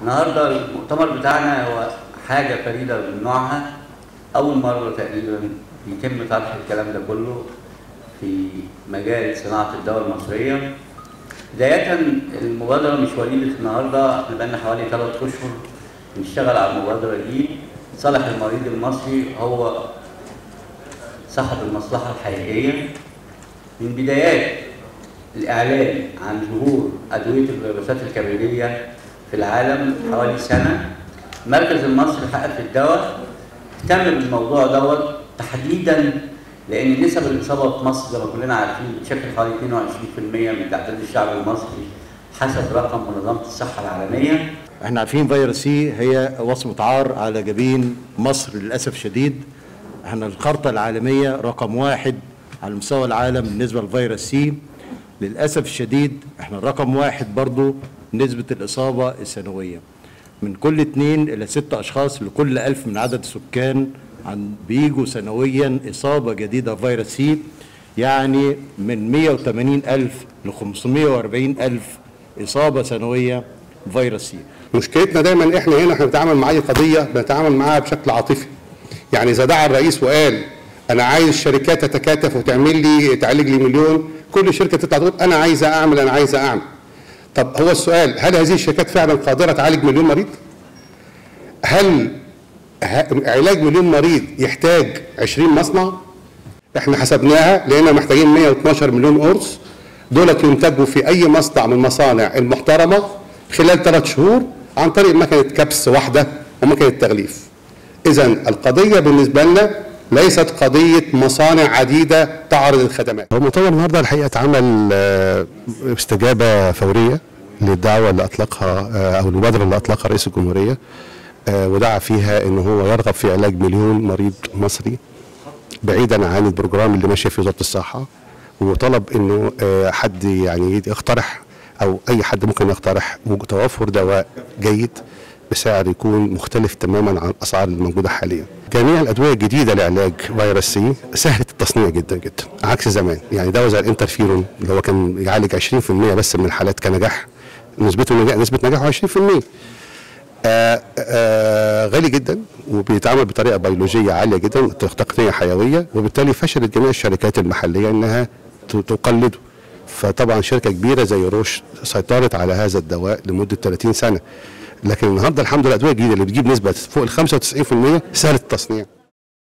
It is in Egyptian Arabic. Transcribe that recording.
النهارده المؤتمر بتاعنا هو حاجة فريدة من نوعها أول مرة تقريبا يتم طرح الكلام ده كله في مجال صناعة الدواء المصرية بداية المبادرة مش وليدة النهاردة احنا بقالنا حوالي ثلاث أشهر بنشتغل على المبادرة دي صالح المريض المصري هو صاحب المصلحة الحقيقية من بدايات الإعلان عن ظهور أدوية الفيروسات الكبدية في العالم حوالي سنة المركز المصري حقق في الدواء اهتم بالموضوع دوت تحديدا لأن نسب الإصابة في مصر زي ما كلنا عارفين بتشكل حوالي 22% من تعداد الشعب المصري حسب رقم منظمة الصحة العالمية احنا عارفين فيروس سي هي وصمة عار على جبين مصر للأسف الشديد احنا الخرطة العالمية رقم واحد على مستوى العالم بالنسبة لفيروس سي للأسف الشديد احنا رقم واحد برضو نسبة الإصابة السنوية من كل اتنين إلى ست أشخاص لكل ألف من عدد السكان عن بيجوا سنويا إصابة جديدة فيروس سي يعني من 180 ألف ل 540 ألف إصابة سنوية فيروس سي مشكلتنا دايما احنا هنا احنا بنتعامل مع اي قضيه بنتعامل معاها بشكل عاطفي يعني اذا دعا الرئيس وقال انا عايز الشركات تتكاتف وتعمل لي تعالج لي مليون كل شركه تطلع تقول انا عايزه اعمل انا عايزه اعمل طب هو السؤال هل هذه الشركات فعلا قادره تعالج مليون مريض هل ه- علاج مليون مريض يحتاج 20 مصنع احنا حسبناها لقينا محتاجين 112 مليون قرص دولت ينتجوا في اي مصنع من المصانع المحترمه خلال ثلاث شهور عن طريق مكنه كبس واحده ومكنه تغليف. اذا القضيه بالنسبه لنا ليست قضيه مصانع عديده تعرض الخدمات. هو مؤتمر النهارده الحقيقه اتعمل آه، استجابه فوريه للدعوه اللي اطلقها آه، او المبادره اللي اطلقها رئيس الجمهوريه آه، ودعا فيها ان هو يرغب في علاج مليون مريض مصري بعيدا عن البروجرام اللي ماشي في وزاره الصحه وطلب انه آه، حد يعني يقترح او اي حد ممكن يقترح توفر دواء جيد بسعر يكون مختلف تماما عن الاسعار الموجوده حاليا. جميع الادويه الجديده لعلاج فيروس سي سهله التصنيع جدا جدا عكس زمان يعني دواء زي الانترفيرون اللي هو كان يعالج 20% بس من الحالات كنجاح نسبته نجاح نسبه نجاحه 20% آه آه غالي جدا وبيتعامل بطريقه بيولوجيه عاليه جدا تقنيه حيويه وبالتالي فشلت جميع الشركات المحليه انها ت- تقلده فطبعا شركه كبيره زي روش سيطرت على هذا الدواء لمده 30 سنه لكن النهارده الحمد لله الادويه الجديده اللي بتجيب نسبه فوق ال 95% سهله التصنيع